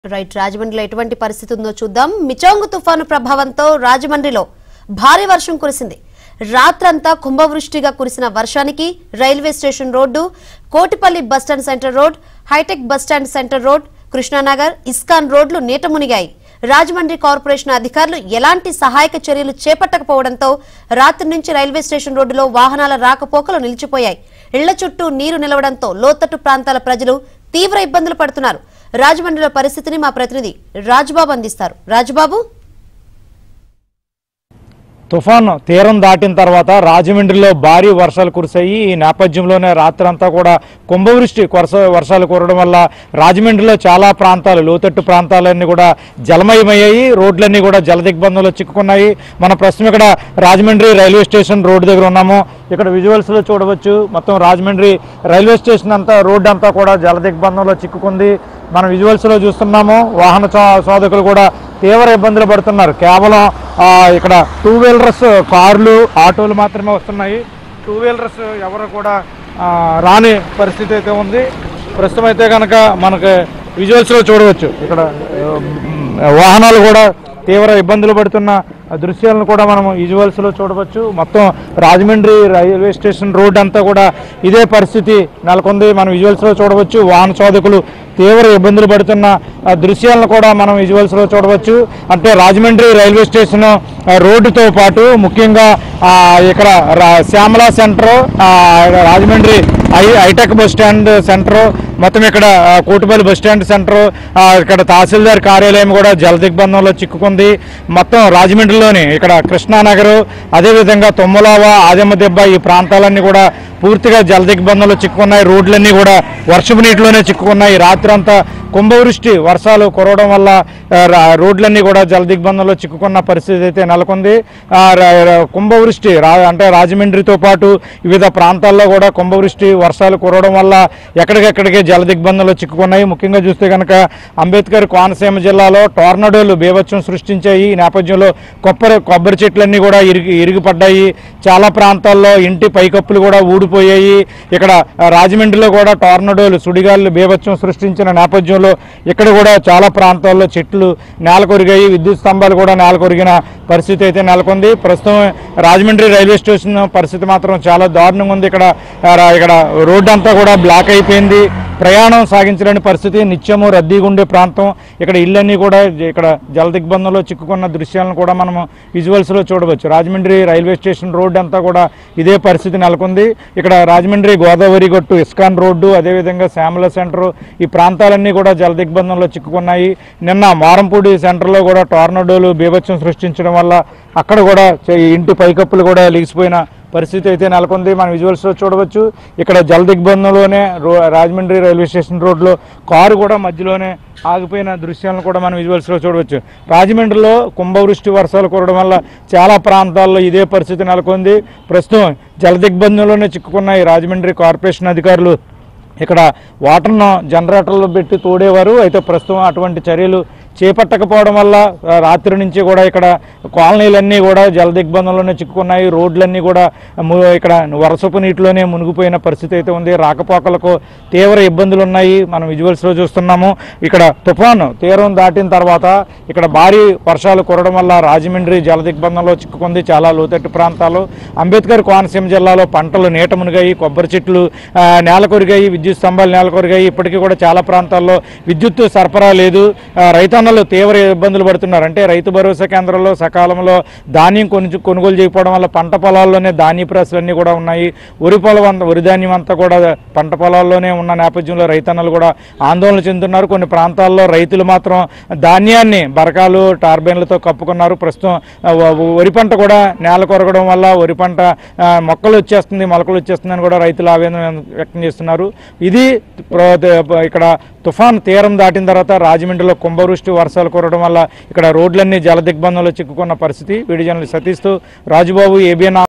right రాజమండ్రిలో ఎటువంటి పరిస్థితి ఉందో చూద్దాం మిచోంగు తుఫాను ప్రభావంతో రాజమండ్రిలో భారీ వర్షం కురిసింది రాత్రంతా కుంభవృష్టిగా కురిసిన వర్షానికి railway station road Kotipalli bus stand centre road hitech bus stand centre road Krishna Nagar ISKCON రోడ్లు నీట మునిగాయి రాజమండ్రి కార్పొరేషన్ అధికారులు ఎలాంటి సహాయక చర్యలు చేపట్టకపోవడంతో రాత్రి నుంచి రైల్వే స్టేషన్ రోడ్డులో వాహనాల రాకపోకలు నిలిచిపోయాయి ఇళ్ల చుట్టూ నీరు నిలవడంతో లోతట్టు ప్రాంతాల ప్రజలు తీవ్ర ఇబ్బందులు పడుతున్నారు రాజమండ్రిలో పరిస్థితిని మా ప్రతినిధి రాజుబాబు అందిస్తారు రాజుబాబు తుఫాను తీరం దాటిన తర్వాత రాజమండ్రిలో భారీ వర్షాలు కురిశాయి ఈ నేపథ్యంలోనే రాత్రంతా కూడా కుంభవృష్టి కొరస వర్షాలు కురవడం వల్ల రాజమండ్రిలో చాలా ప్రాంతాలు లోతట్టు ప్రాంతాలన్నీ కూడా జలమయమయ్యాయి రోడ్లన్నీ కూడా జల దిగ్బంధంలో చిక్కుకున్నాయి మన ప్రస్తుతం ఇక్కడ రాజమండ్రి రైల్వే స్టేషన్ రోడ్డు దగ్గర ఉన్నాము ఇక్కడ విజువల్స్ లో చూడవచ్చు మొత్తం రాజమండ్రి రైల్వే స్టేషన్ అంతా రోడ్డు అంతా కూడా జల దిగ్బంధంలో చిక్కుకుంది మనం విజువల్స్ లో చూస్తున్నాము వాహన చో- సోదకులు కూడా తీవ్ర ఇబ్బందులు పడుతున్నారు కేవలం ఆ, ఇక్కడ టూ వీలర్స్ కార్లు ఆటోలు మాత్రమే వస్తున్నాయి టూ వీలర్స్ ఎవరు కూడా ఆ, రాని పరిస్థితి అయితే ఉంది ప్రస్తుతం అయితే కనుక మనకి విజువల్స్ లో చూడవచ్చు ఇక్కడ ఆ, వాహనాలు కూడా తీవ్ర ఇబ్బందులు పడుతున్న దృశ్యాలను కూడా మనం విజువల్స్ లో చూడవచ్చు మొత్తం రాజమండ్రి రైల్వే స్టేషన్ రోడ్ అంతా కూడా ఇదే పరిస్థితి నెలకొంది మనం విజువల్స్ లో చూడవచ్చు వాహన చోదకులు తీవ్ర ఇబ్బందులు పడుతున్న ఆ, దృశ్యాలను కూడా మనం విజువల్స్ లో చూడవచ్చు అంటే రాజమండ్రి రైల్వే స్టేషన్ ఆ, రోడ్డుతో పాటు ముఖ్యంగా ఆ, ఇక్కడ రా- శ్యామల సెంటర్ ఆ, రాజమండ్రి ఐ హైటెక్ బస్ స్టాండ్ సెంటర్ మొత్తం ఇక్కడ ఆ, కోటిపల్లి బస్ స్టాండ్ సెంటర్ ఆ, ఇక్కడ తహసీల్దార్ కార్యాలయం కూడా జల దిగ్బంధంలో చిక్కుకుంది మొత్తం రాజమండ్రిలోని ఇక్కడ కృష్ణానగర్ అదేవిధంగా తొమ్మలావ ఆదమ్మ దెబ్బ ఈ ప్రాంతాలన్నీ కూడా పూర్తిగా జల దిగ్బంధంలో చిక్కుకున్నాయి రోడ్లన్నీ కూడా వర్షపు నీటిలోనే చిక్కుకున్నాయి రాత్రి అంతా కుంభవృష్టి వర్షాలు కురవడం వల్ల ఆ, రా- రోడ్లన్నీ కూడా జల దిగ్బంధంలో చిక్కుకున్న పరిస్థితి అయితే నెలకొంది ఆ, ర- ర- కుంభవృష్టి రా అంటే రాజమండ్రితో పాటు వివిధ ప్రాంతాల్లో కూడా కుంభవృష్టి వర్షాలు కురవడం వల్ల ఎక్కడికెక్కడికే జల దిగ్బంధంలో చిక్కుకున్నాయి ముఖ్యంగా చూస్తే కనుక అంబేద్కర్ కోనసీమ జిల్లాలో టోర్నడోలు బీభత్సం సృష్టించాయి ఈ నేపథ్యంలో కొబ్బరి కొబ్బరి చెట్లన్నీ కూడా ఇరిగి ఇరిగిపడ్డాయి చాలా ప్రాంతాల్లో ఇంటి పైకప్పులు కూడా ఊడిపోయాయి ఇక్కడ ఆ, రాజమండ్రిలో కూడా టోర్నడోలు సుడిగాలు బీభత్సం సృష్టించిన నేపథ్యంలో ఇక్కడ కూడా చాలా ప్రాంతాల్లో చెట్లు నేల కొరిగాయి విద్యుత్ స్తంభాలు కూడా నేల కొరిగిన పరిస్థితి అయితే నెలకొంది ప్రస్తుతం రాజమండ్రి రైల్వే స్టేషన్ పరిస్థితి మాత్రం చాలా దారుణంగా ఉంది ఇక్కడ ఆ, రా- ఇక్కడ రోడ్డు అంతా కూడా బ్లాక్ అయిపోయింది ప్రయాణం సాగించలేని పరిస్థితి నిత్యము రద్దీగా ఉండే ప్రాంతం ఇక్కడ ఇళ్ళన్నీ కూడా ఇక్కడ జల దిగ్బంధంలో చిక్కుకున్న దృశ్యాలను కూడా మనం విజువల్స్ లో చూడవచ్చు రాజమండ్రి రైల్వే స్టేషన్ రోడ్డు అంతా కూడా ఇదే పరిస్థితి నెలకొంది ఇక్కడ రాజమండ్రి గోదావరి గట్టు ఇస్కాన్ రోడ్డు అదేవిధంగా శ్యామల సెంటర్ ఈ ప్రాంతాలన్నీ కూడా జల దిగ్బంధంలో చిక్కుకున్నాయి నిన్న మారంపూడి సెంటర్లో కూడా టోర్నడోలు బీభత్సం సృష్టించడం వల్ల అక్కడ కూడా చే- ఇంటి పైకప్పులు కూడా లిగిసిపోయిన పరిస్థితి అయితే నెలకొంది మనం విజువల్స్ లో చూడవచ్చు ఇక్కడ జల దిగ్బంధంలోనే రో రాజమండ్రి రైల్వే స్టేషన్ రోడ్లో కారు కూడా మధ్యలోనే ఆగిపోయిన దృశ్యాలను కూడా మనం విజువల్స్ లో చూడవచ్చు రాజమండ్రిలో కుంభవృష్టి వర్షాలు కురవడం వల్ల చాలా ప్రాంతాల్లో ఇదే పరిస్థితి నెలకొంది ప్రస్తుతం జల దిగ్బంధంలోనే చిక్కుకున్న ఈ రాజమండ్రి కార్పొరేషన్ అధికారులు ఇక్కడ వాటర్ను జనరేటర్లు పెట్టి తోడేవారు అయితే ప్రస్తుతం అటువంటి చర్యలు చేపట్టకపోవడం వల్ల ఆ, రాత్రి నుంచి కూడా ఇక్కడ కాలనీలన్నీ కూడా జల దిగ్బంధంలోనే చిక్కుకున్నాయి రోడ్లన్నీ కూడా ము- ఇక్కడ వరసపు నీటిలోనే మునిగిపోయిన పరిస్థితి అయితే ఉంది రాకపోకలకు తీవ్ర ఇబ్బందులు ఉన్నాయి మనం విజువల్స్లో చూస్తున్నాము ఇక్కడ తుఫాను తీరం దాటిన తర్వాత ఇక్కడ భారీ వర్షాలు కురవడం వల్ల రాజమండ్రి జల దిగ్బంధంలో చిక్కుకుంది చాలా లోతట్టు ప్రాంతాలు అంబేద్కర్ కోనసీమ జిల్లాలో పంటలు నీట మునిగాయి కొబ్బరి చెట్లు ఆ, నేల కొరిగాయి విద్యుత్ స్తంభాలు నేల కొరిగాయి ఇప్పటికీ కూడా చాలా ప్రాంతాల్లో విద్యుత్ సరఫరా లేదు ఆ, రైతన్నలు తీవ్ర ఇబ్బందులు పడుతున్నారు అంటే రైతు భరోసా కేంద్రంలో సకాలంలో ధాన్యం కొను కొనుగోలు చేయకపోవడం వల్ల పంట పొలాల్లోనే ధాన్య ప్రెస్లన్నీ కూడా ఉన్నాయి వరి పొలం అంతా వరి ధాన్యం అంతా కూడా పంట పొలాల్లోనే ఉన్న నేపథ్యంలో రైతన్నలు కూడా ఆందోళన చెందుతున్నారు కొన్ని ప్రాంతాల్లో రైతులు మాత్రం ధాన్యాన్ని బరకాలు టార్బైన్లతో కప్పుకున్నారు ప్రస్తుతం ఆ, వ- వ- వరి పంట కూడా నేల కొరగడం వల్ల వరి పంట ఆ, మొక్కలు వచ్చేస్తుంది మొలకలు వచ్చేస్తుందని కూడా రైతులు ఆవేదన వ్యక్తం చేస్తున్నారు ఇది ప్ర- ద- ఇక్కడ తుఫాన్ తీరం దాటిన తర్వాత రాజమండ్రిలో కుంభవృష్టి వర్షాలు కురవడం వల్ల ఇక్కడ రోడ్లన్నీ జల దిగ్బంధంలో చిక్కుకున్న పరిస్థితి వీడియో జర్నలిస్ట్ సతీష్తో రాజుబాబు ఏబిఎన్